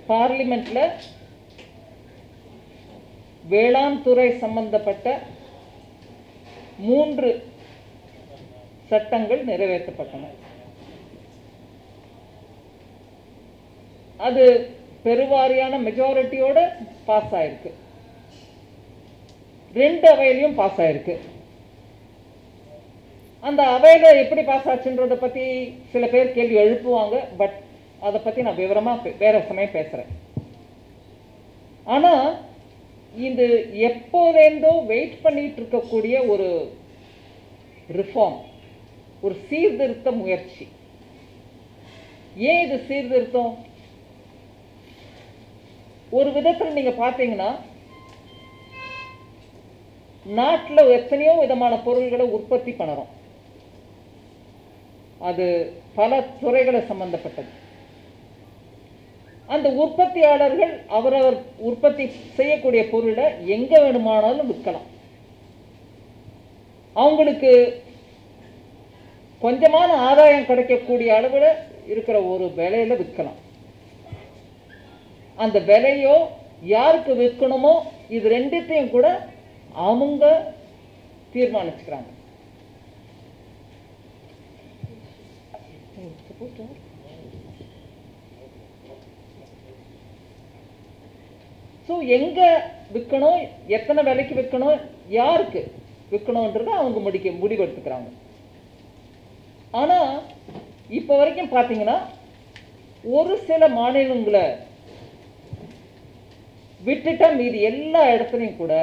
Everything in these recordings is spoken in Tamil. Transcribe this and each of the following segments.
பார்லிமெண்ட்ல வேளாண் துறை சம்பந்தப்பட்ட மூன்று சட்டங்கள் நிறைவேற்றப்பட்டன அது பெருவாரியான மெஜாரிட்டியோட பாஸ் ஆயிருக்கு ரெண்டு அவையிலையும் பாஸ் ஆயிருக்கு அந்த அவையில எப்படி பாஸ் ஆச்சுன்றதை பத்தி சில பேர் கேள்வி எழுப்புவாங்க பட் அதை பத்தி நான் விவரமா பே- வேற சமயம் பேசுறேன் ஆனா இது எப்போதேந்தோ வெயிட் பண்ணிட்டு இருக்கக்கூடிய ஒரு ரிஃபார்ம் ஒரு சீர்திருத்த முயற்சி ஏன் இது சீர்திருத்தம் ஒரு விதத்தில் நீங்க பார்த்தீங்கன்னா நாட்டுல எத்தனையோ விதமான பொருள்களை உற்பத்தி பண்ணுறோம் அது பல துறைகளை சம்பந்தப்பட்டது அந்த உற்பத்தியாளர்கள் அவரவர் உற்பத்தி செய்யக்கூடிய பொருளை எங்க வேணுமானாலும் விற்கலாம் அவங்களுக்கு கொஞ்சமான ஆதாயம் கிடைக்கக்கூடிய அளவில் இருக்கிற ஒரு விலையில விற்கலாம் அந்த விலையோ யாருக்கு விற்கணுமோ இது ரெண்டுத்தையும் கூட அவங்க தீர்மானிச்சுக்கிறாங்க ஸோ எங்க விற்கணும் எத்தனை விலைக்கு விற்கணும் யாருக்கு விற்கணுன்றத அவங்க முடிக்க முடிவெடுத்துக்கிறாங்க ஆனா இப்போ வரைக்கும் பார்த்தீங்கன்னா ஒரு சில மாநிலங்களை விட்டுட்டா மீதி எல்லா இடத்துலையும் கூட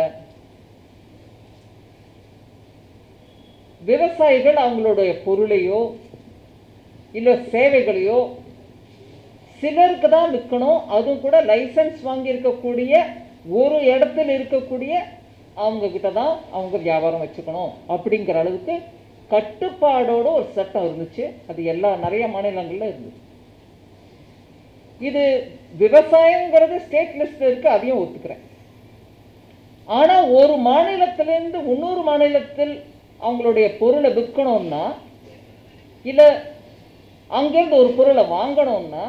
விவசாயிகள் அவங்களுடைய பொருளையோ இல்லை சேவைகளையோ சிலருக்கு தான் விற்கணும் அதுவும் கூட லைசன்ஸ் வாங்கி இருக்கக்கூடிய ஒரு இடத்துல இருக்கக்கூடிய அவங்க கிட்ட தான் அவங்க வியாபாரம் வச்சுக்கணும் அப்படிங்கிற அளவுக்கு கட்டுப்பாடோட ஒரு சட்டம் இருந்துச்சு அது எல்லா நிறைய மாநிலங்கள்ல இருந்துச்சு இது விவசாயங்கிறது ஸ்டேட் லிஸ்ட்ல இருக்கு அதையும் ஒத்துக்கிறேன் ஆனா ஒரு மாநிலத்திலிருந்து இன்னொரு மாநிலத்தில் அவங்களுடைய பொருளை விற்கணும்னா இல்ல அங்கிருந்து ஒரு பொருளை வாங்கணும்னா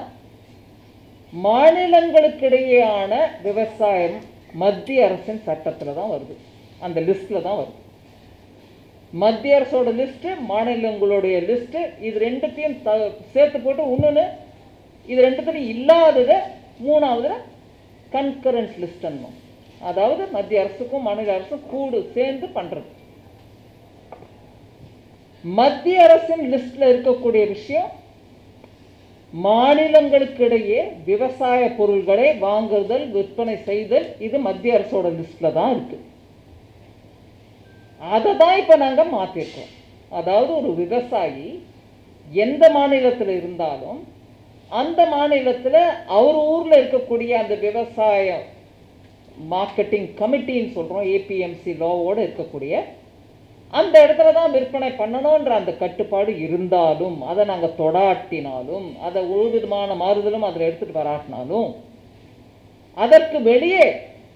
மாநிலங்களுக்கிடையேயான விவசாயம் மத்திய அரசின் சட்டத்துல தான் வருது அந்த லிஸ்ட்ல தான் வருது மத்திய அரசோட லிஸ்ட் மாநிலங்களுடைய லிஸ்ட் இது ரெண்டுத்தையும் த- சேர்த்து போட்டு இன்னொன்று இது ரெண்டுத்துலையும் இல்லாததை மூணாவதுல கன்கரண்ட் லிஸ்ட் அதாவது மத்திய அரசுக்கும் மாநில அரசும் கூடு சேர்ந்து பண்றது மத்திய அரசின் லிஸ்ட்ல இருக்கக்கூடிய விஷயம் மாநிலங்களுக்கிடையே விவசாய பொருள்களை வாங்குதல் விற்பனை செய்தல் இது மத்திய அரசோட லிஸ்ட்ல தான் இருக்கு அதை தான் இப்ப நாங்க மாத்திருக்கோம் அதாவது ஒரு விவசாயி எந்த மாநிலத்துல இருந்தாலும் அந்த மாநிலத்துல அவர் ஊர்ல இருக்கக்கூடிய அந்த விவசாய மார்க்கெட்டிங் கமிட்டின்னு சொல்றோம் ஏபிஎம்சி லாவோட இருக்கக்கூடிய அந்த இடத்துல தான் விற்பனை பண்ணணுன்ற அந்த கட்டுப்பாடு இருந்தாலும் அதை நாங்க தொடாட்டினாலும் அதை ஒரு விதமான மாறுதலும் அதில் எடுத்துட்டு வராட்டினாலும் அதற்கு வெளியே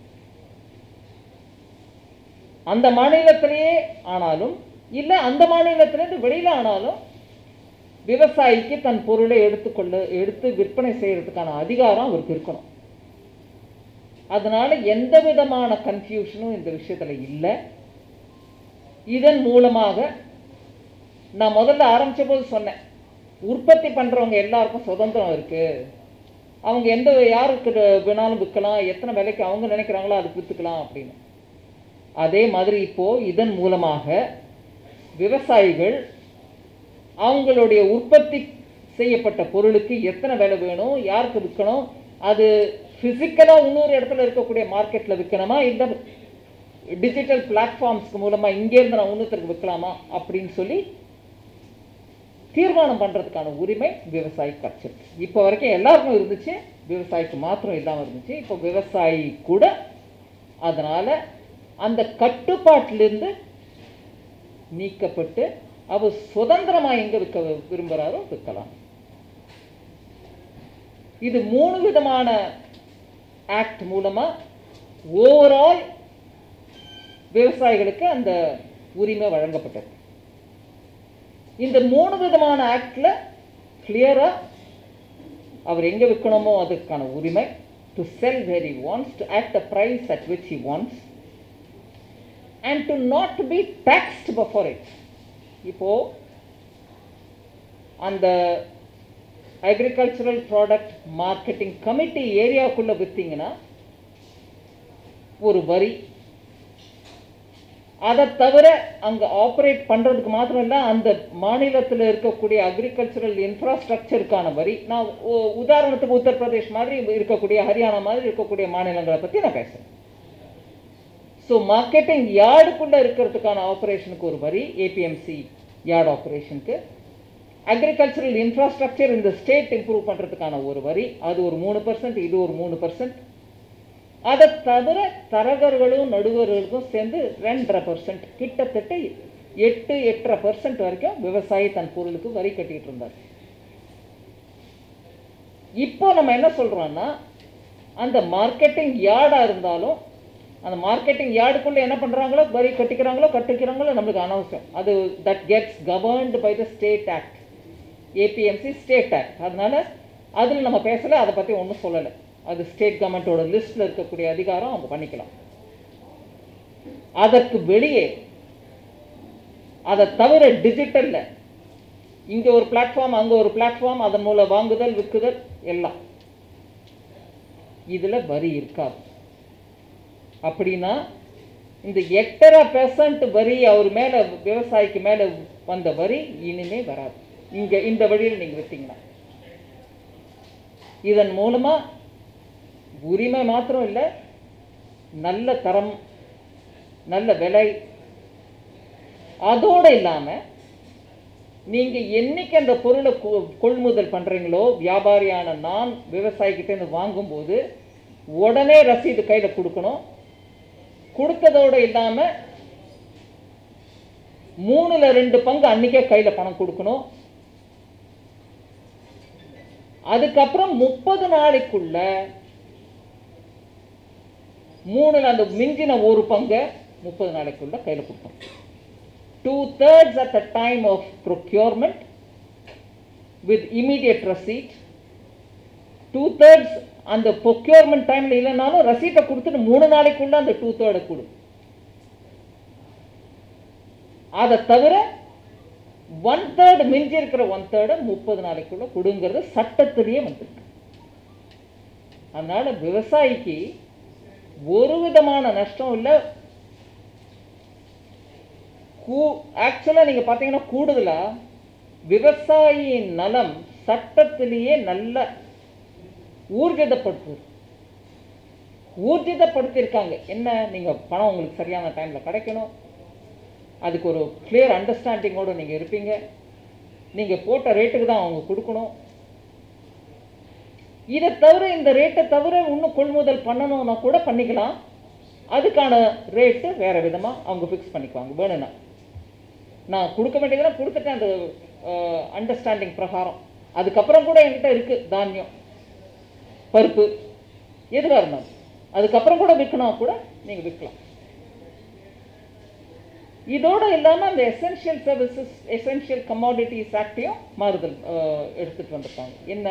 அந்த மாநிலத்திலேயே ஆனாலும் இல்ல அந்த மாநிலத்திலேருந்து வெளியில ஆனாலும் விவசாயிக்கு தன் பொருளை எடுத்துக்கொள்ள எடுத்து விற்பனை செய்யறதுக்கான அதிகாரம் அவருக்கு இருக்கணும் அதனால எந்த விதமான கன்ஃபியூஷனும் இந்த விஷயத்துல இல்லை இதன் மூலமாக நான் முதல்ல ஆரம்பிச்ச போது சொன்னேன் உற்பத்தி பண்றவங்க எல்லாருக்கும் சுதந்திரம் இருக்கு அவங்க எந்த யாருக்கு வேணாலும் விற்கலாம் எத்தனை விலைக்கு அவங்க நினைக்கிறாங்களோ அதுக்கு வித்துக்கலாம் அப்படின்னு அதே மாதிரி இப்போ இதன் மூலமாக விவசாயிகள் அவங்களுடைய உற்பத்தி செய்யப்பட்ட பொருளுக்கு எத்தனை விலை வேணும் யாருக்கு விற்கணும் அது ஃபிசிக்கலாக இன்னொரு இடத்துல இருக்கக்கூடிய மார்க்கெட்டில் விற்கணுமா இல்லை டிஜிட்டல் பிளாட்ஃபார்ம்ஸ்க்கு மூலமாக இங்கேருந்து நான் இன்னொருத்தருக்கு விற்கலாமா அப்படின்னு சொல்லி தீர்மானம் பண்ணுறதுக்கான உரிமை விவசாயிக்கு கிடச்சிருக்கு இப்போ வரைக்கும் எல்லாருக்கும் இருந்துச்சு விவசாயிக்கு மாத்திரம் இல்லாமல் இருந்துச்சு இப்போ விவசாயி கூட அதனால் அந்த கட்டுப்பாட்டிலிருந்து நீக்கப்பட்டு அவர் சுதந்திரமா எங்க விற்க விரும்புகிறாரோ விற்கலாம் இது மூணு விதமான ஆக்ட் மூலமா ஓவரால் விவசாயிகளுக்கு அந்த உரிமை வழங்கப்பட்டது இந்த மூணு விதமான ஆக்ட்ல கிளியரா அவர் எங்க விற்கணுமோ அதுக்கான உரிமை to sell where he wants, to at the price at which he wants, and to not be taxed before it. இப்போ அந்த அக்ரிகல்ச்சரல் ப்ராடக்ட் மார்க்கெட்டிங் கமிட்டி ஏரியாக்குள்ளே விற்றீங்கன்னா ஒரு வரி அதை தவிர அங்கே ஆப்ரேட் பண்ணுறதுக்கு மாத்திரம் இல்லை அந்த மாநிலத்தில் இருக்கக்கூடிய அக்ரிகல்ச்சரல் இன்ஃப்ராஸ்ட்ரக்சருக்கான வரி நான் உ- உதாரணத்துக்கு உத்தரப்பிரதேஷ் மாதிரி இருக்கக்கூடிய ஹரியானா மாதிரி இருக்கக்கூடிய மாநிலங்களை பற்றி நான் பேசுகிறேன் ஸோ மார்க்கெட்டிங் யார்டுக்குள்ளே இருக்கிறதுக்கான ஆப்ரேஷனுக்கு ஒரு வரி ஏபிஎம்சி யார்டு ஆப்ரேஷனுக்கு அக்ரிகல்ச்சரல் இன்ஃப்ராஸ்ட்ரக்சர் இந்த ஸ்டேட் இம்ப்ரூவ் பண்ணுறதுக்கான ஒரு வரி அது ஒரு மூணு பர்சன்ட் இது ஒரு மூணு பர்சன்ட் அதை தவிர தரகர்களும் நடுவர்களுக்கும் சேர்ந்து ரெண்டரை பர்சன்ட் கிட்டத்தட்ட எட்டு எட்டரை பர்சன்ட் வரைக்கும் விவசாயி தன் பொருளுக்கு வரி கட்டிட்டு இருந்தார் இப்போ நம்ம என்ன சொல்றோம்னா அந்த மார்க்கெட்டிங் யார்டா இருந்தாலும் அந்த மார்க்கெட்டிங் யார்டுக்குள்ள என்ன பண்றாங்களோ வரி கட்டிக்கிறாங்களோ கட்டிக்கிறாங்களோ நம்மளுக்கு அனவசியம் அது that gets governed by the state act APMC state act அதனால அதில் நம்ம பேசல அதை பற்றி ஒன்றும் சொல்லலை அது ஸ்டேட் கவர்மெண்ட்டோட லிஸ்ட்டில் இருக்கக்கூடிய அதிகாரம் அவங்க பண்ணிக்கலாம் அதற்கு வெளியே அதை தவிர டிஜிட்டலில் இங்கே ஒரு பிளாட்ஃபார்ம் அங்கே ஒரு பிளாட்ஃபார்ம் அதன் மூலம் வாங்குதல் விற்குதல் எல்லாம் இதில் வரி இருக்காது அப்படின்னா இந்த எட்டரை பெர்சன்ட் வரி அவர் மேலே விவசாயிக்கு மேலே வந்த வரி இனிமே வராது இங்கே இந்த வழியில் நீங்கள் விற்றீங்கன்னா இதன் மூலமாக உரிமை மாத்திரம் இல்லை நல்ல தரம் நல்ல விலை அதோடு இல்லாமல் நீங்கள் என்னைக்கு அந்த பொருளை கொ- கொள்முதல் பண்ணுறீங்களோ வியாபாரியான நான் விவசாயிக்கிட்டேருந்து வாங்கும்போது உடனே ரசீது கையில் கொடுக்கணும் கொடுத்ததோடு இல்லாமல் மூணுல ரெண்டு பங்கு அன்னைக்கே கையில் பணம் கொடுக்கணும் அதுக்கப்புறம் முப்பது நாளைக்குள்ள மூணுல அந்த மிஞ்சின ஒரு பங்கை முப்பது நாளைக்குள்ள கையில் கொடுக்கணும் two thirds at the time of procurement with immediate receipt two thirds அந்த ப்ரொக்யூர்மெண்ட் டைமில் இல்லைனாலும் ரசீட்டை கொடுத்துட்டு மூணு நாளைக்குள்ள அந்த டூ தேர்டை கொடு அதை தவிர ஒன் தேர்ட் மிஞ்சி இருக்கிற ஒன் தேர்டை முப்பது நாளைக்குள்ள கொடுங்கிறது சட்டத்திலேயே வந்திருக்கு அதனால விவசாயிக்கு ஒரு விதமான நஷ்டம் இல்லை கூ ஆக்சுவலாக நீங்கள் பார்த்தீங்கன்னா கூடுதலாக விவசாயியின் நலம் சட்டத்திலேயே நல்ல ஊர்ஜிதப்படுத்து ஊர்ஜிதப்படுத்தியிருக்காங்க என்ன நீங்கள் பணம் உங்களுக்கு சரியான டைமில் கிடைக்கணும் அதுக்கு ஒரு கிளியர் அண்டர்ஸ்டாண்டிங்கோடு நீங்கள் இருப்பீங்க நீங்கள் போட்ட ரேட்டுக்கு தான் அவங்க கொடுக்கணும் இதை தவிர இந்த ரேட்டை தவிர இன்னும் கொள்முதல் பண்ணணும்னா கூட பண்ணிக்கலாம் அதுக்கான ரேட்டு வேறு விதமாக அவங்க ஃபிக்ஸ் பண்ணிக்குவாங்க வேணும்னா நான் கொடுக்க வேண்டியதெல்லாம் கொடுத்துட்டேன் அந்த அண்டர்ஸ்டாண்டிங் பிரகாரம் அதுக்கப்புறம் கூட என்கிட்ட இருக்குது தானியம் பருப்பு எதுவாக இருந்தாலும் அதுக்கப்புறம் கூட விற்கணும் கூட நீங்கள் விற்கலாம் இதோட இல்லாமல் அந்த எசென்ஷியல் சர்வீசஸ் எசென்ஷியல் கமாடிட்டிஸ் ஆக்டையும் மாறுதல் அஹ், எடுத்துட்டு வந்திருக்காங்க என்ன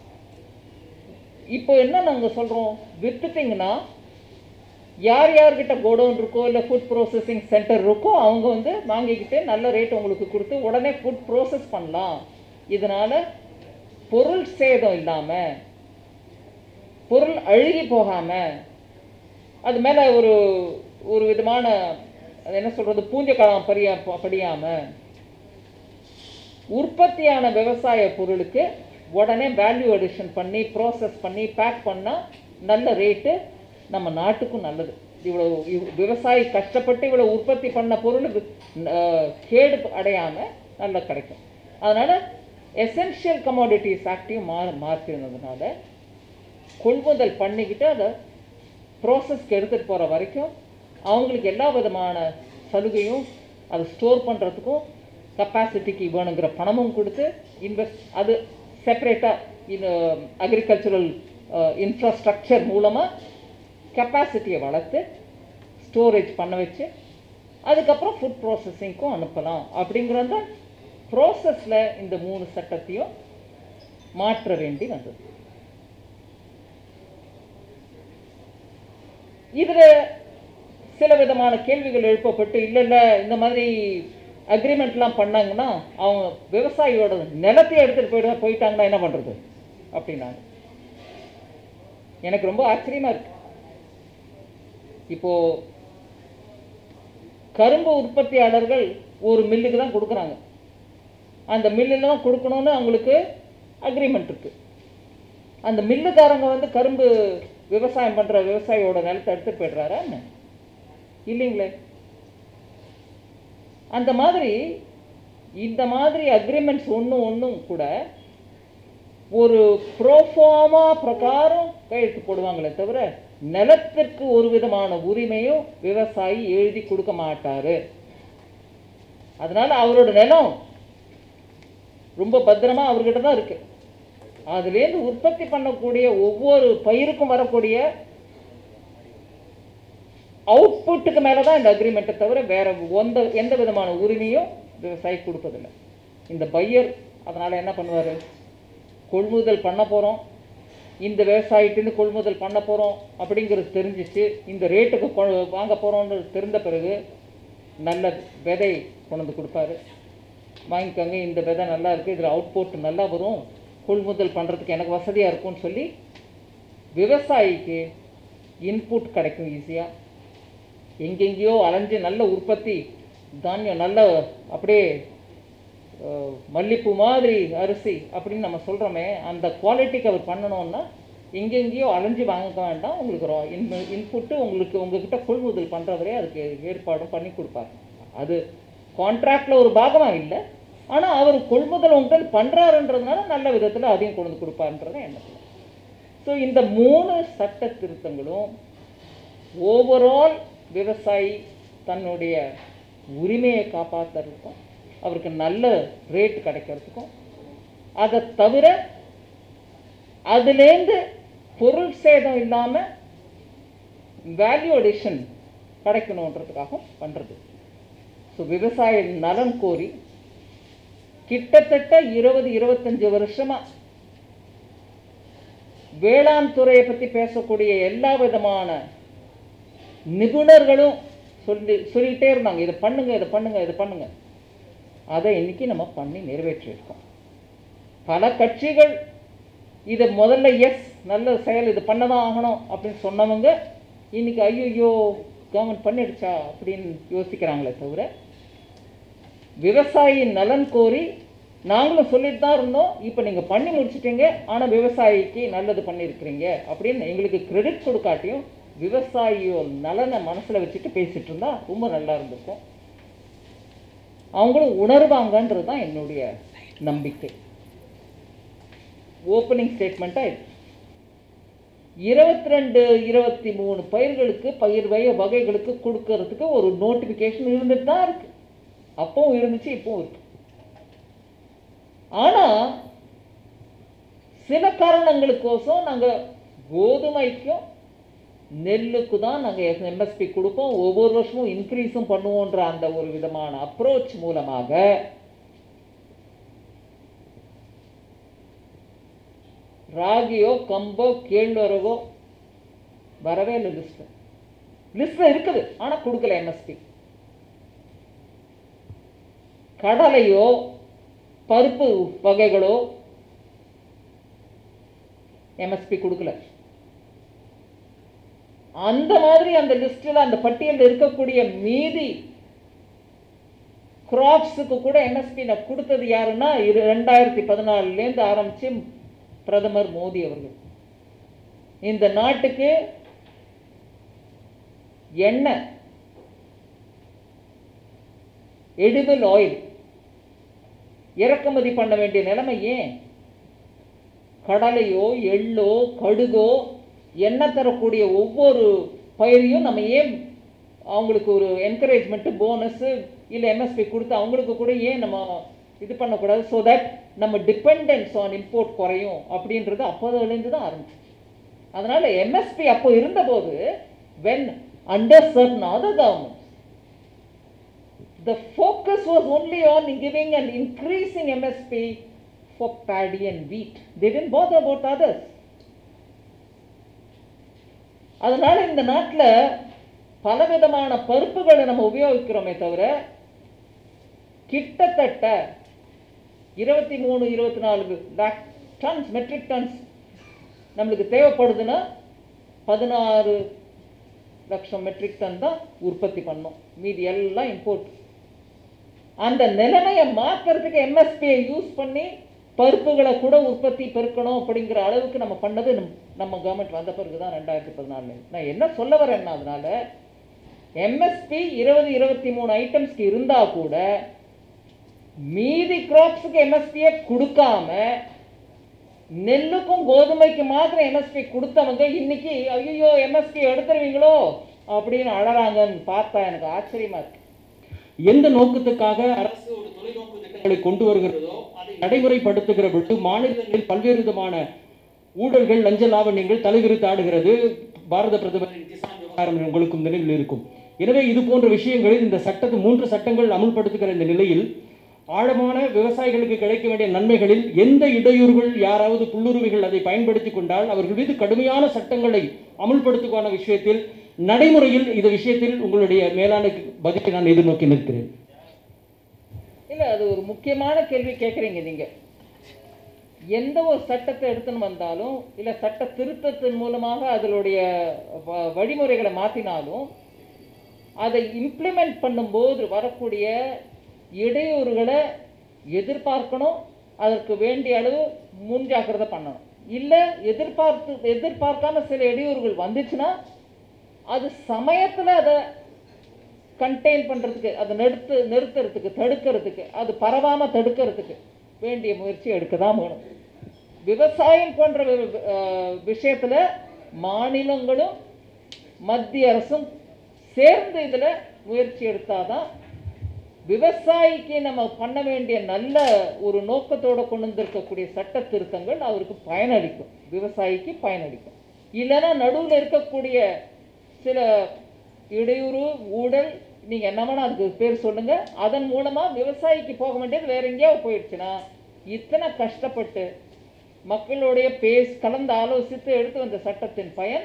இப்போ என்ன நாங்கள் சொல்கிறோம் வித்துட்டிங்கன்னா யார் யார்கிட்ட கோடவுன் இருக்கோ இல்லை ஃபுட் ப்ராசஸிங் சென்டர் இருக்கோ அவங்க வந்து வாங்கிக்கிட்டு நல்ல ரேட் உங்களுக்கு கொடுத்து உடனே ஃபுட் ப்ராசஸ் பண்ணலாம் இதனால பொருள் சேதம் இல்லாமல் பொருள் அழுகி போகாமல் அது மேலே ஒரு ஒரு விதமான அது என்ன சொல்கிறது பூஞ்சக்காலம் பறியா படியாமல் உற்பத்தியான விவசாய பொருளுக்கு உடனே வேல்யூ அடிஷன் பண்ணி ப்ராசஸ் பண்ணி பேக் பண்ணால் நல்ல ரேட்டு நம்ம நாட்டுக்கும் நல்லது இவ்வளோ இவ்- விவசாயி கஷ்டப்பட்டு இவ்வளோ உற்பத்தி பண்ண பொருள் வி- அஹ், கேடு அடையாமல் நல்லா கிடைக்கும் அதனால் எசென்ஷியல் கமாடிட்டிஸ் ஆக்டையும் மா மாற்றிருந்ததுனால கொள்முதல் பண்ணிக்கிட்டு அதை ப்ராசஸ்க்கு எடுத்துகிட்டு போகிற வரைக்கும் அவங்களுக்கு எல்லா விதமான சலுகையும் அதை ஸ்டோர் பண்ணுறதுக்கும் கெப்பாசிட்டிக்கு வேணுங்கிற பணமும் கொடுத்து இன்வெஸ்ட் அது செப்பரேட்டாக இந்த அக்ரிகல்ச்சுரல் இன்ஃப்ராஸ்ட்ரக்சர் மூலமாக கெப்பாசிட்டியை வளர்த்து ஸ்டோரேஜ் பண்ண வச்சு அதுக்கப்புறம் ஃபுட் ப்ராசஸிங்க்கும் அனுப்பலாம் அப்படிங்கிறத ப்ராசஸில் இந்த மூணு சட்டத்தையும் மாற்ற வேண்டி வந்தது இதில் சில விதமான கேள்விகள் எழுப்பப்பட்டு இல்லை இல்லை இந்த மாதிரி அக்ரிமெண்ட்லாம் பண்ணாங்கன்னா அவங்க விவசாயியோட நிலத்தை எடுத்துகிட்டு போயிட போயிட்டாங்கன்னா என்ன பண்ணுறது அப்படின்னாங்க எனக்கு ரொம்ப ஆச்சரியமாக இருக்கு இப்போ கரும்பு உற்பத்தியாளர்கள் ஒரு மில்லுக்கு தான் கொடுக்குறாங்க அந்த மில்லில் தான் கொடுக்கணும்னு அவங்களுக்கு அக்ரிமெண்ட் இருக்கு அந்த மில்லுக்காரங்க வந்து கரும்பு விவசாயம் பண்ணுற விவசாயியோட நிலத்தை எடுத்துட்டு போயிடுறாரா என்ன இல்லைங்களே அந்த மாதிரி இந்த மாதிரி அக்ரிமெண்ட்ஸ் ஒன்றும் ஒன்றும் கூட ஒரு ப்ரோஃபார்மா பிரகாரம் கையெழுத்து போடுவாங்களே தவிர நிலத்திற்கு ஒரு விதமான உரிமையும் விவசாயி எழுதி கொடுக்க மாட்டாரு அதனால அவரோட நிலம் ரொம்ப பத்திரமா அவர்கிட்ட தான் இருக்கு அதுலேருந்து உற்பத்தி பண்ணக்கூடிய ஒவ்வொரு பயிருக்கும் வரக்கூடிய அவுட்புட்டுக்கு மேலே தான் இந்த அக்ரிமெண்ட்டை தவிர வேற எந்த எந்த விதமான உரிமையும் விவசாயி கொடுப்பதில்லை இந்த பையர் அதனால் என்ன பண்ணுவார் கொள்முதல் பண்ண போகிறோம் இந்த விவசாயிட்டிருந்து கொள்முதல் பண்ண போகிறோம் அப்படிங்கிறது தெரிஞ்சிச்சு இந்த ரேட்டுக்கு கொ- வாங்க போகிறோம்னு தெரிந்த பிறகு நல்ல விதை கொண்டு வந்து கொடுப்பாரு வாங்கிக்கோங்க இந்த விதை நல்லா இருக்குது இதில் அவுட்புட் நல்லா வரும் கொள்முதல் பண்ணுறதுக்கு எனக்கு வசதியாக இருக்கும்னு சொல்லி விவசாயிக்கு இன்புட் கிடைக்கும் ஈஸியாக எங்கெங்கேயோ அலைஞ்சு நல்ல உற்பத்தி தானியம் நல்ல அப்படியே அஹ், மல்லிப்பூ மாதிரி அரிசி அப்படின்னு நம்ம சொல்கிறோமே அந்த குவாலிட்டிக்கு அவர் பண்ணணும்னா எங்கெங்கேயோ அலைஞ்சு வாங்க வேண்டாம் உங்களுக்கு ரா இன் இன்புட்டு உங்களுக்கு உங்ககிட்ட கொள்முதல் பண்ணுறவரே அதுக்கு ஏற்பாடும் பண்ணி கொடுப்பார் அது கான்ட்ராக்டில் ஒரு பாகமாக இல்லை ஆனால் அவர் கொள்முதல் உங்கள்கிட்ட பண்ணுறாருன்றதுனால நல்ல விதத்தில் அதையும் கொண்டு வந்து கொடுப்பாருன்றது எண்ணத்தில் ஸோ இந்த மூணு சட்ட திருத்தங்களும் ஓவரால் விவசாயி தன்னுடைய உரிமையை காப்பாற்றுறதுக்கும் அவருக்கு நல்ல ரேட் கிடைக்கிறதுக்கும் அதை தவிர அதுலேருந்து பொருள் சேதம் இல்லாமல் வேல்யூ அடிஷன் கிடைக்கணுன்றதுக்காக பண்ணுறது ஸோ விவசாய நலன் கோரி கிட்டத்தட்ட இருபது இருபத்தஞ்சு வருஷமா வேளாண் துறையை பற்றி பேசக்கூடிய எல்லா விதமான நிபுணர்களும் சொல்லி சொல்லிகிட்டே இருந்தாங்க இதை பண்ணுங்க இதை பண்ணுங்க இதை பண்ணுங்க அதை இன்னைக்கு நம்ம பண்ணி நிறைவேற்றியிருக்கோம் பல கட்சிகள் இதை முதல்ல எஸ் நல்ல செயல் இது பண்ணதான் ஆகணும் அப்படின்னு சொன்னவங்க இன்னைக்கு ஐயோ கவர்மெண்ட் பண்ணிடுச்சா அப்படின்னு யோசிக்கிறாங்களே தவிர விவசாயியின் நலன் கோரி நாங்களும் சொல்லிட்டு தான் இருந்தோம் இப்போ நீங்கள் பண்ணி முடிச்சிட்டீங்க ஆனால் விவசாயிக்கு நல்லது பண்ணியிருக்கிறீங்க அப்படின்னு எங்களுக்கு கிரெடிட் கொடுக்காட்டியும் விவசாயியோ நலனை மனசில் வச்சுட்டு பேசிட்டு இருந்தா ரொம்ப நல்லா இருந்திருக்கும் அவங்களும் உணர்வாங்கன்றது தான் என்னுடைய நம்பிக்கை ஓப்பனிங் ஸ்டேட்மெண்ட்டாக இது இருபத்தி ரெண்டு இருபத்தி மூணு பயிர்களுக்கு பயிர் வகை வகைகளுக்கு கொடுக்கறதுக்கு ஒரு நோட்டிஃபிகேஷன் இருந்துட்டு தான் இருக்கு அப்பவும் இருந்துச்சு இப்பவும் இருக்கு ஆனா சில காரணங்களுக்கோசம் நாங்க கோதுமைக்கும் நெல்லுக்கு தான் நாங்கள் எம்எஸ்பி கொடுப்போம் ஒவ்வொரு வருஷமும் இன்க்ரீஸும் பண்ணுவோன்ற அந்த ஒரு விதமான அப்ரோச் மூலமாக ராகியோ கம்போ கேழ்வரகோ வரவே இல்லை லிஸ்ட் லிஸ்ட்ல இருக்குது ஆனா கொடுக்கல எம்எஸ்பி கடலையோ பருப்பு வகைகளோ எம்எஸ்பி கொடுக்கல அந்த மாதிரி அந்த லிஸ்ட்டில் அந்த பட்டியலில் இருக்கக்கூடிய மீதி கிராப்ஸுக்கு கூட எம்எஸ்பி நான் கொடுத்தது யாருன்னா இரு ரெண்டாயிரத்தி பதினாலுலேருந்து ஆரம்பித்து பிரதமர் மோடி அவர்கள் இந்த நாட்டுக்கு எண்ணெய் எடிபிள் ஆயில் இறக்குமதி பண்ண வேண்டிய நிலைமை ஏன் கடலையோ எள்ளோ கடுகோ எண்ணெய் தரக்கூடிய ஒவ்வொரு பயிரையும் நம்ம ஏன் அவங்களுக்கு ஒரு என்கரேஜ்மெண்ட்டு போனஸு இல்லை எம்எஸ்பி கொடுத்து அவங்களுக்கு கூட ஏன் நம்ம இது பண்ணக்கூடாது ஸோ தட் நம்ம டிபெண்டன்ஸ் ஆன் இம்போர்ட் குறையும் அப்படின்றது அப்போதுலேருந்து தான் ஆரம்பிச்சு அதனால் எம்எஸ்பி அப்போ இருந்தபோது when under certain other government the focus was only on giving and increasing MSP for paddy and wheat. They didn't bother about others. அதனால இந்த நாட்டில் பலவிதமான பருப்புகளை நம்ம உபயோகிக்கிறோமே தவிர கிட்டத்தட்ட இருபத்தி மூணு இருபத்தி நாலு லேக் டன்ஸ் மெட்ரிக் டன்ஸ் நம்மளுக்கு தேவைப்படுதுன்னா பதினாறு லட்சம் மெட்ரிக் டன் தான் உற்பத்தி பண்ணோம் மீதி எல்லாம் இம்போர்ட் அந்த நிலைமையை மாற்றுறதுக்கு எம்எஸ்பியை யூஸ் பண்ணி பருப்புகளை கூட உற்பத்தி பெருக்கணும் அப்படிங்கிற அளவுக்கு நம்ம பண்ணது நம்- நம்ம கவர்மெண்ட் வந்த பிறகு தான் ரெண்டாயிரத்தி பதினாலு நான் என்ன சொல்ல வரேன்னா அதனால எம்எஸ்பி இருபது இருபத்தி மூணு ஐட்டம்ஸ்க்கு இருந்தால் கூட மீதி கிராப்ஸுக்கு எம்எஸ்பியை கொடுக்காம நெல்லுக்கும் கோதுமைக்கு மாத்திரம் எம்எஸ்பி கொடுத்தவங்க இன்னைக்கு ஐயோ எம்எஸ்பி எடுத்துருவீங்களோ அப்படின்னு அழறாங்கன்னு பார்த்தா எனக்கு ஆச்சரியமா இருக்கு எந்த நோக்கத்துக்காக அரசு ஒரு தொலைநோக்கு திட்டங்களை கொண்டு வருகிறதோ அதை நடைமுறைப்படுத்துகிற பொழுது மாநிலங்களில் பல்வேறு விதமான ஊழல்கள் லஞ்ச லாவண்யங்கள் தலைவிரித்து ஆடுகிறது பாரத பிரதமரின் கிசான் விவகாரம் உங்களுக்கும் நினைவில் இருக்கும் எனவே இது போன்ற விஷயங்களில் இந்த சட்டத்து மூன்று சட்டங்கள் அமுல்படுத்துகிற இந்த நிலையில் ஆழமான விவசாயிகளுக்கு கிடைக்க வேண்டிய நன்மைகளில் எந்த இடையூறுகள் யாராவது புல்லுருவிகள் அதை பயன்படுத்தி கொண்டால் அவர்கள் மீது கடுமையான சட்டங்களை அமுல்படுத்துவான விஷயத்தில் நடைமுறையில் இந்த விஷயத்தில் உங்களுடைய மேலான பதிலை நான் எதிர்நோக்கி நிற்கிறேன் இல்ல அது ஒரு முக்கியமான கேள்வி கேட்குறீங்க நீங்க எந்த ஒரு சட்டத்தை எடுத்துன்னு வந்தாலும் இல்ல சட்ட திருத்தத்தின் மூலமாக அதனுடைய வ- வழிமுறைகளை மாற்றினாலும் அதை இம்ப்ளிமெண்ட் பண்ணும்போது வரக்கூடிய இடையூறுகளை எதிர்பார்க்கணும் அதற்கு வேண்டிய அளவு முன்ஜாக்கிரதை பண்ணணும் இல்லை எதிர்பார்த்து எதிர்பார்க்காம சில இடையூறுகள் வந்துச்சுன்னா அது சமயத்தில் அதை கண்டெயின் பண்ணுறதுக்கு அதை நிறுத்து நிறுத்துறதுக்கு தடுக்கிறதுக்கு அது பரவாமல் தடுக்கிறதுக்கு வேண்டிய முயற்சி எடுக்க தான் வேணும் விவசாயம் போன்ற வி- அஹ் விஷயத்துல மாநிலங்களும் மத்திய அரசும் சேர்ந்து இதில் முயற்சி எடுத்தாதான் விவசாயிக்கு நம்ம பண்ண வேண்டிய நல்ல ஒரு நோக்கத்தோட கொண்டு வந்திருக்கக்கூடிய சட்ட திருத்தங்கள் அவருக்கு பயனளிக்கும் விவசாயிக்கு பயனளிக்கும் இல்லைன்னா நடுவில் இருக்கக்கூடிய சில இடையூறு ஊழல் நீங்க என்ன வேணா அதுக்கு பேர் சொல்லுங்க அதன் மூலமா விவசாயிக்கு போக வேண்டியது வேற எங்கேயாவது போயிடுச்சுன்னா இத்தனை கஷ்டப்பட்டு மக்களுடைய பேஸ் கலந்து ஆலோசித்து எடுத்து வந்த சட்டத்தின் பயன்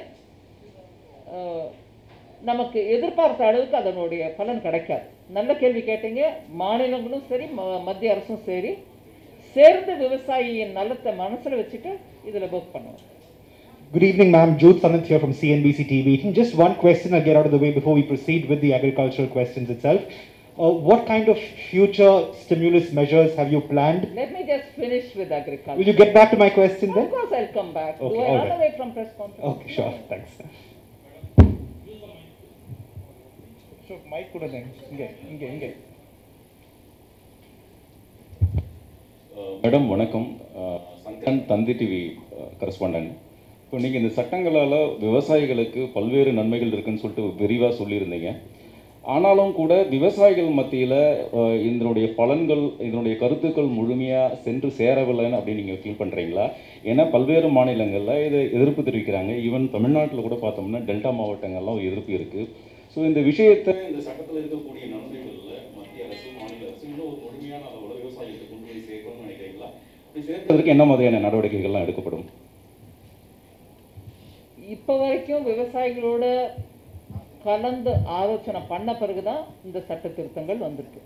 அஹ், நமக்கு எதிர்பார்த்த அளவுக்கு அதனுடைய பலன் கிடைக்காது நல்ல கேள்வி கேட்டீங்க மாநிலங்களும் சரி ம- மத்திய அரசும் சரி சேர்ந்து விவசாயியின் நலத்தை மனசுல வச்சுட்டு இதுல ஒர்க் பண்ணுவோம் Good evening, ma'am. Jyoth Sanant here from CNBC TV. I think Just one question I'll get out of the way before we proceed with the agricultural questions itself. Uh, what kind of future stimulus measures have you planned? Let me just finish with agriculture. Will you get back to my question Of then? course, I'll come back. Do Okay, I all run right. away from press conference? Okay, sure. Thanks. So mike கொடுங்க இங்கே இங்கே இங்கே மேடம் வணக்கம் அஹ், சங்கரன் தந்தி டிவி கரஸ்பாண்டன்ட் இப்போ நீங்கள் இந்த சட்டங்களால் விவசாயிகளுக்கு பல்வேறு நன்மைகள் இருக்குன்னு சொல்லிட்டு விரிவாக சொல்லியிருந்தீங்க ஆனாலும் கூட விவசாயிகள் மத்தியில் இதனுடைய பலன்கள் இதனுடைய கருத்துக்கள் முழுமையாக சென்று சேரவில்லைன்னு அப்படின்னு நீங்கள் ஃபீல் பண்ணுறீங்களா ஏன்னா பல்வேறு மாநிலங்களில் இதை எதிர்ப்பு தெரிவிக்கிறாங்க ஈவன் தமிழ்நாட்டில் கூட பார்த்தோம்னா டெல்டா மாவட்டங்கள்லாம் ஒரு எதிர்ப்பு இருக்குது ஸோ இந்த விஷயத்தை இந்த சட்டத்தில் இருக்கக்கூடிய நன்மைகளில் மத்திய அரசு மாநில அரசு இன்னும் ஒரு முழுமையான அளவில் விவசாயிகளுக்கு கொண்டு போய் சேர்க்கணும்னு நினைக்கிறீங்களா அப்படி சேர்ப்பதற்கு என்ன மாதிரியான நடவடிக்கைகள்லாம் எடுக்கப்படும் இப்போ வரைக்கும் விவசாயிகளோட கலந்து ஆலோசனை பண்ண பிறகுதான் இந்த சட்ட திருத்தங்கள் வந்திருக்கு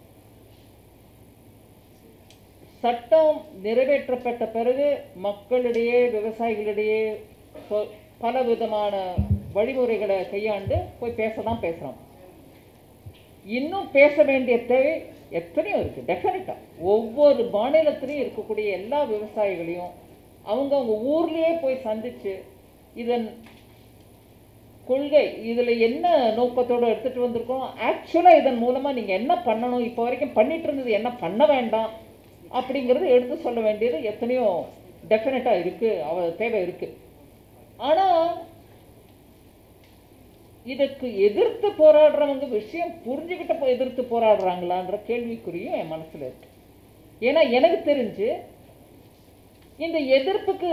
சட்டம் நிறைவேற்றப்பட்ட பிறகு மக்களிடையே விவசாயிகளிடையே ப- பல விதமான வழிமுறைகளை கையாண்டு போய் பேச தான் பேசுகிறோம் இன்னும் பேச வேண்டிய தேவை எத்தனையோ இருக்குது டெஃபினட்டாக ஒவ்வொரு மாநிலத்திலையும் இருக்கக்கூடிய எல்லா விவசாயிகளையும் அவங்க அவங்க ஊர்லேயே போய் சந்திச்சு இதன் கொள்கை இதில் என்ன நோக்கத்தோடு எடுத்துகிட்டு வந்திருக்கோம் ஆக்சுவலாக இதன் மூலமாக நீங்கள் என்ன பண்ணணும் இப்போ வரைக்கும் பண்ணிட்டு இருந்தது என்ன பண்ண வேண்டாம் அப்படிங்கிறது எடுத்து சொல்ல வேண்டியது எத்தனையோ டெஃபினட்டாக இருக்குது அவ தேவை இருக்குது ஆனால் இதுக்கு எதிர்த்து போராடுறவங்க விஷயம் புரிஞ்சுக்கிட்டு போய் எதிர்த்து போராடுறாங்களான்ற கேள்விக்குறியும் என் மனசுல இருக்கு ஏன்னா எனக்கு தெரிஞ்சு இந்த எதிர்ப்புக்கு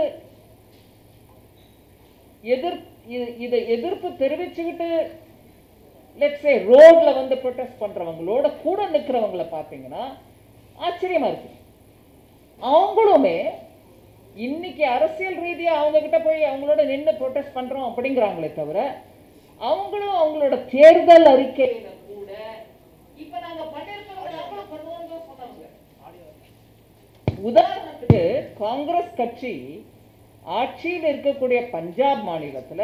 எதிர் இ- இதை எதிர்ப்பு தெரிவிச்சுக்கிட்டு லெட்ஸே ரோட்ல வந்து ப்ரொடெஸ்ட் பண்றவங்களோட கூட நிற்கிறவங்கள பார்த்தீங்கன்னா ஆச்சரியமா இருக்கு அவங்களுமே இன்னைக்கு அரசியல் ரீதியா அவங்க கிட்ட போய் அவங்களோட நின்று ப்ரொடெஸ்ட் பண்றோம் அப்படிங்கிறாங்களே தவிர அவங்களும் அவங்களோட தேர்தல் அறிக்கையில கூட இப்ப நாங்க பண்ணிருக்கிறத நாங்களும் பண்ணுவோம்னு தான் சொன்னாங்க உதாரணத்துக்கு காங்கிரஸ் கட்சி ஆட்சியில் இருக்கக்கூடிய பஞ்சாப் மாநிலத்துல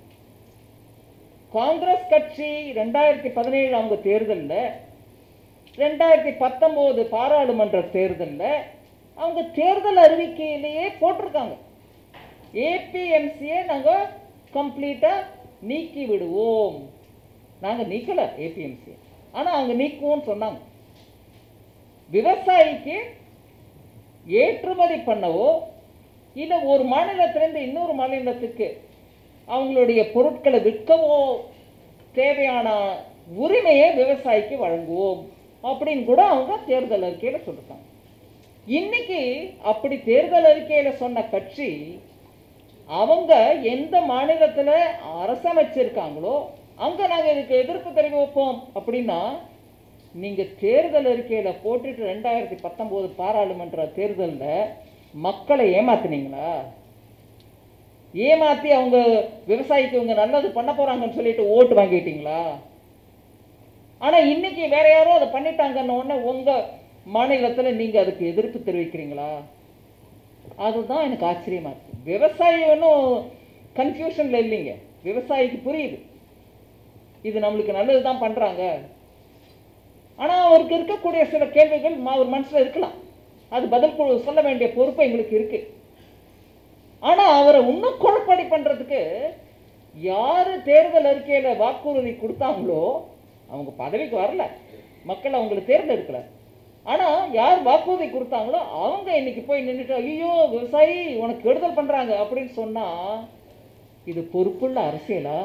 காங்கிரஸ் கட்சி ரெண்டாயிரத்தி பதினேழு அவங்க தேர்தல்ல ரெண்டாயிரத்தி பத்தொன்பது பாராளுமன்ற தேர்தல்ல அவங்க தேர்தல் அறிவிக்கையிலேயே போட்டிருக்காங்க ஏபிஎம்சியை நாங்க கம்ப்ளீட்டா நீக்கி விடுவோம் நாங்க நீக்கல ஏபிஎம்சி ஆனா அவங்க நீக்குவோம்னு சொன்னாங்க விவசாயிக்கு ஏற்றுமதி பண்ணவோ இல்ல ஒரு மாநிலத்திலிருந்து இன்னொரு மாநிலத்துக்கு அவங்களுடைய பொருட்களை விற்கவோ தேவையான உரிமையை விவசாயிக்கு வழங்குவோம் அப்படின்னு கூட அவங்க தேர்தல் அறிக்கையில சொல்லிருக்காங்க இன்னைக்கு அப்படி தேர்தல் அறிக்கையில சொன்ன கட்சி அவங்க எந்த மாநிலத்துல அரசமைச்சிருக்காங்களோ அங்க நாங்க இதுக்கு எதிர்ப்பு தெரிவிப்போம் அப்படின்னா நீங்க தேர்தல் அறிக்கையில போட்டுட்டு ரெண்டாயிரத்தி பத்தொன்பது பாராளுமன்ற தேர்தல்ல மக்களை ஏமாத்துனீங்களா ஏமாத்தி அவங்க விவசாயிக்கு இவங்க நல்லது பண்ண போறாங்கன்னு சொல்லிட்டு ஓட்டு வாங்கிட்டீங்களா ஆனா இன்னைக்கு வேற யாரோ அதை பண்ணிட்டாங்கன்னு உடனே உங்க மாநிலத்துல நீங்க அதுக்கு எதிர்ப்பு தெரிவிக்கிறீங்களா அதுதான் எனக்கு ஆச்சரியமா இருக்கு விவசாயி ஒன்றும் கன்ஃபியூஷன்ல இல்லைங்க விவசாயிக்கு புரியுது இது நம்மளுக்கு நல்லது தான் பண்றாங்க ஆனா அவருக்கு இருக்கக்கூடிய சில கேள்விகள் மா- அவர் மனசுல இருக்கலாம் அது பதில் கொ- சொல்ல வேண்டிய பொறுப்பு எங்களுக்கு இருக்கு ஆனா அவரை இன்னும் குழப்படி பண்றதுக்கு யாரு தேர்தல் அறிக்கையில வாக்குறுதி கொடுத்தாங்களோ அவங்க பதவிக்கு வரல மக்கள் அவங்களை தேர்ந்தெடுக்கல ஆனா யார் வாக்குறுதி கொடுத்தாங்களோ அவங்க இன்னைக்கு போய் நின்னுட்டு ஐயோ விவசாயி உனக்கு கெடுதல் பண்றாங்க அப்படின்னு சொன்னா இது பொறுப்புள்ள அரசியலா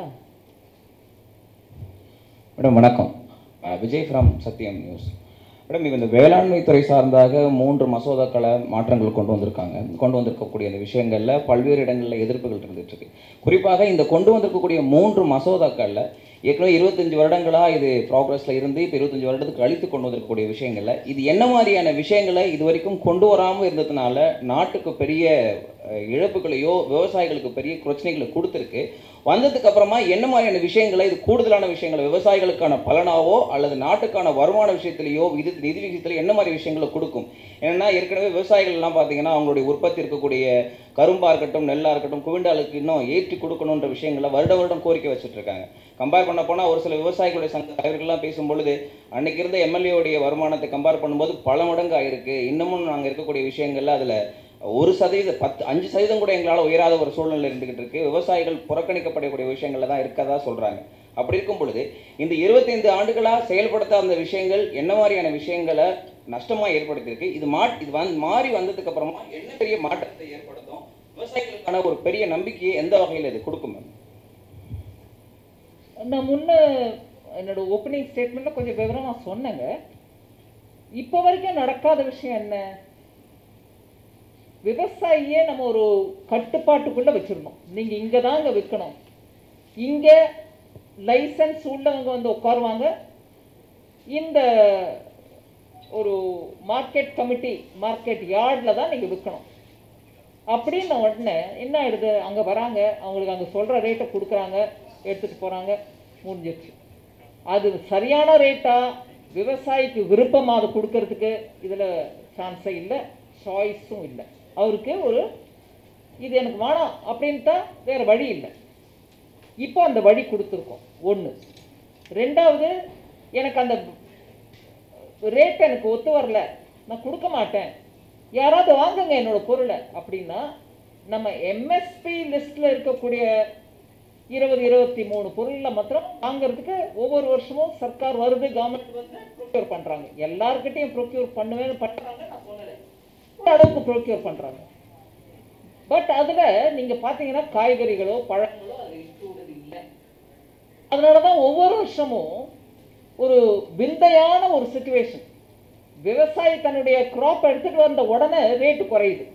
மேடம் வணக்கம் அஹ் Vijay from Sathyam news madam இப்போ இந்த வேளாண்மை துறை சார்ந்தாக மூன்று மசோதாக்களை மாற்றங்கள் கொண்டு வந்திருக்காங்க கொண்டு வந்திருக்கக்கூடிய அந்த விஷயங்களில் பல்வேறு இடங்களில் எதிர்ப்புகள் இருந்துட்டு இருக்கு குறிப்பாக இந்த கொண்டு வந்திருக்கக்கூடிய மூன்று மசோதாக்களில் ஏற்கனவே இருபத்தஞ்சு வருடங்களா இது ப்ராக்ரஸில் இருந்து இப்போ இருபத்தஞ்சு வருடத்துக்கு கழித்து கொண்டு வந்திருக்கக்கூடிய விஷயங்களில் இது என்ன மாதிரியான விஷயங்களை இது வரைக்கும் கொண்டு வராமல் இருந்ததுனால நாட்டுக்கு பெரிய அஹ், இழப்புகளையோ விவசாயிகளுக்கு பெரிய பிரச்சனைகளை கொடுத்துருக்கு வந்ததுக்கு அப்புறமா என்ன மாதிரியான விஷயங்களை இது கூடுதலான விஷயங்களை விவசாயிகளுக்கான பலனாவோ அல்லது நாட்டுக்கான வருமான விஷயத்திலேயோ இது நிதி விஷயத்துல என்ன மாதிரி விஷயங்களை கொடுக்கும் ஏன்னா ஏற்கனவே விவசாயிகள் எல்லாம் பார்த்தீங்கன்னா அவங்களுடைய உற்பத்தி இருக்கக்கூடிய கரும்பா இருக்கட்டும் நெல்லா இருக்கட்டும் குவிண்டாலுக்கு இன்னும் ஏற்றி கொடுக்கணுன்ற விஷயங்களை வருட வருடம் கோரிக்கை வச்சுட்டு இருக்காங்க கம்பேர் பண்ண போனால் ஒரு சில விவசாயிகளுடைய சங்க தலைவர்கள்லாம் பேசும் பொழுது அன்னைக்கு இருந்த எம்எல்ஏவுடைய வருமானத்தை கம்பேர் பண்ணும்போது பல மடங்கு ஆயிருக்கு இன்னமும் நாங்கள் இருக்கக்கூடிய விஷயங்கள்ல அதில் ஒரு சதவீத பத்து அஞ்சு சதவீதம் கூட எங்களால் உயராத ஒரு சூழ்நிலை இருந்துகிட்டு இருக்கு விவசாயிகள் புறக்கணிக்கப்படக்கூடிய விஷயங்கள்ல தான் இருக்கதா சொல்றாங்க அப்படி இருக்கும் பொழுது இந்த இருபத்தைந்து ஆண்டுகளா செயல்படுத்த அந்த விஷயங்கள் என்ன மாதிரியான விஷயங்களை நஷ்டமா ஏற்படுத்தியிருக்கு இது மா இது வந்து மாறி வந்ததுக்கு அப்புறமா என்ன பெரிய மாற்றத்தை ஏற்படுத்தும் விவசாயிகளுக்கான ஒரு பெரிய நம்பிக்கையை எந்த வகையில் இது கொடுக்கும் மேம் நான் முன்ன என்னோட ஓப்பனிங் ஸ்டேட்மெண்ட்ல கொஞ்சம் விவரமா சொன்னேங்க இப்போ வரைக்கும் நடக்காத விஷயம் என்ன விவசாயியே நம்ம ஒரு கட்டுப்பாட்டுக்குள்ள வச்சிருந்தோம் நீங்க இங்க தாங்க விற்கணும் இங்க லைசன்ஸ் உள்ளவங்க வந்து உட்காருவாங்க இந்த ஒரு மார்க்கெட் கமிட்டி மார்க்கெட் யார்டில் தான் நீங்க விற்கணும் அப்படின்ன உடனே என்ன ஆயிடுது அங்க வராங்க அவங்களுக்கு அங்க சொல்ற ரேட்டை கொடுக்குறாங்க எடுத்துட்டு போறாங்க முடிஞ்சிருச்சு அது சரியான ரேட்டா விவசாயிக்கு விருப்பமா அதை கொடுக்கறதுக்கு இதுல சான்ஸே இல்லை சாய்ஸும் இல்லை அவருக்கு ஒரு இது எனக்கு வேணாம் அப்படின்ட்டா வேற வழி இல்லை இப்போ அந்த வழி கொடுத்துருக்கோம் ஒண்ணு ரெண்டாவது எனக்கு அந்த ரேட் எனக்கு ஒத்து வரல நான் கொடுக்க மாட்டேன் யாராவது வாங்குங்க என்னோட பொருளை அப்படின்னா நம்ம எம்எஸ்பி லிஸ்ட்ல இருக்கக்கூடிய இருபது இருபத்தி மூணு பொருள்ல மாத்திரம் வாங்குறதுக்கு ஒவ்வொரு வருஷமும் சர்க்கார் வருது கவர்மெண்ட் வந்து ப்ரொக்யூர் பண்றாங்க எல்லார்கிட்டையும் ப்ரொக்யூர் பண்ணுவேன்னு பண்றாங்க நான் சொல்லலை ஒரு அளவுக்கு ப்ரொக்யூர் பண்றாங்க பட் அதுல நீங்க பாத்தீங்கன்னா காய்கறிகளோ பழங்களோ அது இன்க்ளூடட் இல்லை அதனாலதான் ஒவ்வொரு வருஷமும் ஒரு விந்தையான ஒரு சுச்சுவேஷன் விவசாயி தன்னுடைய கிராப் எடுத்துட்டு வந்த உடனே ரேட்டு குறையுது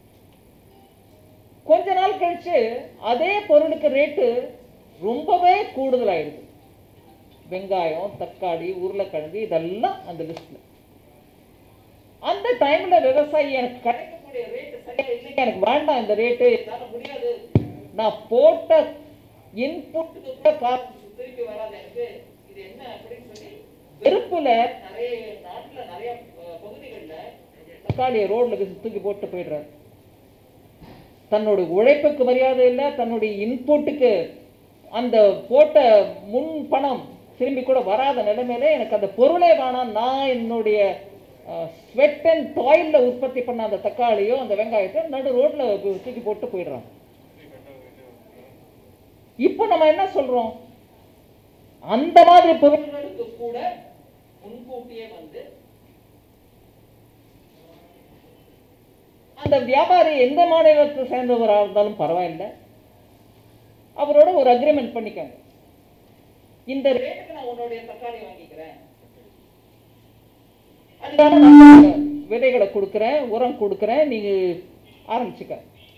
கொஞ்ச நாள் கழிச்சு அதே பொருளுக்கு ரேட்டு ரொம்பவே கூடுதலாயிடுது வெங்காயம் தக்காளி உருளைக்கிழங்கு இதெல்லாம் அந்த லிஸ்ட்ல அந்த டைம்ல விவசாயி எனக்கு கிடைக்கக்கூடிய கொடுக்கக்கூடிய ரேட்டு சரியா இல்லைங்க எனக்கு வேண்டாம் இந்த ரேட்டு என்னால முடியாது நான் போட்ட இன்புட்டுக்கு கூட காசு திருப்பி வராது எனக்கு இது என்ன அப்படின்னு சொல்லி வெறுப்புல நிறைய நாட்டுல நிறைய அஹ், பகுதிகள்ல தக்காளியை ரோட்ல தூக்கி போட்டு போயிடுறாரு தன்னோட உழைப்புக்கு மரியாதை இல்லை தன்னுடைய இன்புட்டுக்கு அந்த போட்ட முன் பணம் திரும்பி கூட வராத நிலைமையில எனக்கு அந்த பொருளே வேணாம் நான் என்னுடைய ஸ்வெட் அண்ட் டாயில்ல உற்பத்தி பண்ண அந்த தக்காளியோ அந்த வெங்காயத்தை நடு ரோட்ல தூக்கி போட்டு போயிடுறாங்க இப்போ நம்ம என்ன சொல்றோம் அந்த மாதிரி பொருட்களுக்கு கூட முன்கூட்டியே வந்து அந்த வியாபாரி எந்த மாநிலத்தை சேர்ந்தவராக இருந்தாலும் பரவாயில்லை அவரோட ஒரு அக்ரிமெண்ட் பண்ணிக்கங்க இந்த ரேட்டுக்கு நான் உன்னுடைய தக்காளி வாங்கிக்கிறேன் அதுக்காக நான் விதைகளை கொடுக்குறேன் உரம் கொடுக்குறேன் நீங்க ஆரம்பிச்சுக்க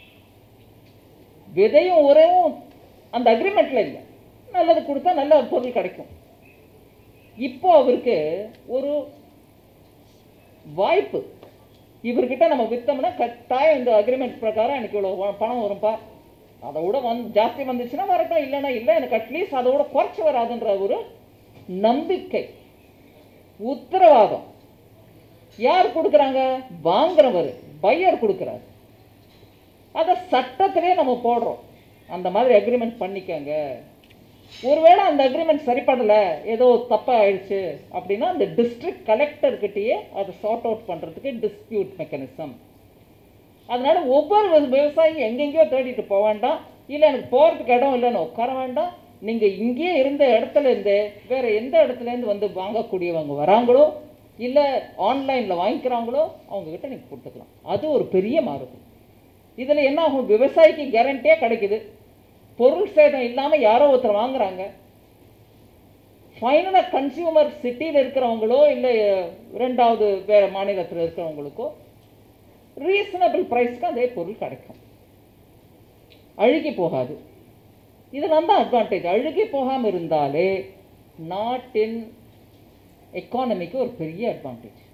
விதையும் உரமும் அந்த அக்ரிமெண்ட்ல இல்லை நல்லது கொடுத்தா நல்ல பொருள் கிடைக்கும் இப்போ அவருக்கு ஒரு வாய்ப்பு இவர்கிட்ட நம்ம வித்தோம்னா கட்டாயம் இந்த அக்ரிமெண்ட் பிரகாரம் எனக்கு இவ்வளோ வ- பணம் வரும்பா அதை விட வந்து ஜாஸ்தி வந்துச்சுன்னா வரட்டும் இல்லைன்னா இல்லை எனக்கு அட்லீஸ்ட் அதை விட குறைச்சி வராதுன்ற ஒரு நம்பிக்கை உத்தரவாதம் யார் கொடுக்குறாங்க வாங்குறவர் பையர் கொடுக்குறாரு அதை சட்டத்திலே நம்ம போடுறோம் அந்த மாதிரி அக்ரிமெண்ட் பண்ணிக்கங்க ஒருவேளை அந்த அக்ரிமெண்ட் சரிப்படலை ஏதோ தப்பா ஆயிடுச்சு அப்படின்னா அந்த டிஸ்ட்ரிக்ட் கலெக்டர்கிட்டயே அதை சார்ட் அவுட் பண்றதுக்கு டிஸ்பியூட் மெக்கானிசம் அதனால ஒவ்வொரு வி- விவசாயியும் எங்கெங்கேயோ தேடிட்டு போக வேண்டாம் இல்லை எனக்கு போகிறதுக்கு இடம் இல்லைன்னு உட்கார வேண்டாம் நீங்கள் இங்கேயே இருந்த இடத்துல இருந்தே வேற எந்த இடத்துல இருந்து வந்து வாங்கக்கூடியவங்க வராங்களோ இல்லை ஆன்லைனில் வாங்கிக்கிறாங்களோ அவங்க கிட்ட நீங்கள் கொடுத்துக்கலாம் அது ஒரு பெரிய மாறுதல் இதில் என்ன ஆகும் விவசாயிக்கு கேரண்டியே கிடைக்குது பொருள் சேதம் இல்லாமல் யாரோ ஒருத்தர் வாங்குறாங்க ஃபைனலாக கன்சியூமர் சிட்டியில் இருக்கிறவங்களோ இல்லை ரெண்டாவது வேறு மாநிலத்தில் இருக்கிறவங்களுக்கோ ரீசனபிள் ப்ரைஸ்க்கு அதே பொருள் கிடைக்கும் அழுகி போகாது இதெல்லாம் தான் அட்வான்டேஜ் அழுகி போகாமல் இருந்தாலே நாட்டின் எக்கானமிக்கு ஒரு பெரிய அட்வான்டேஜ்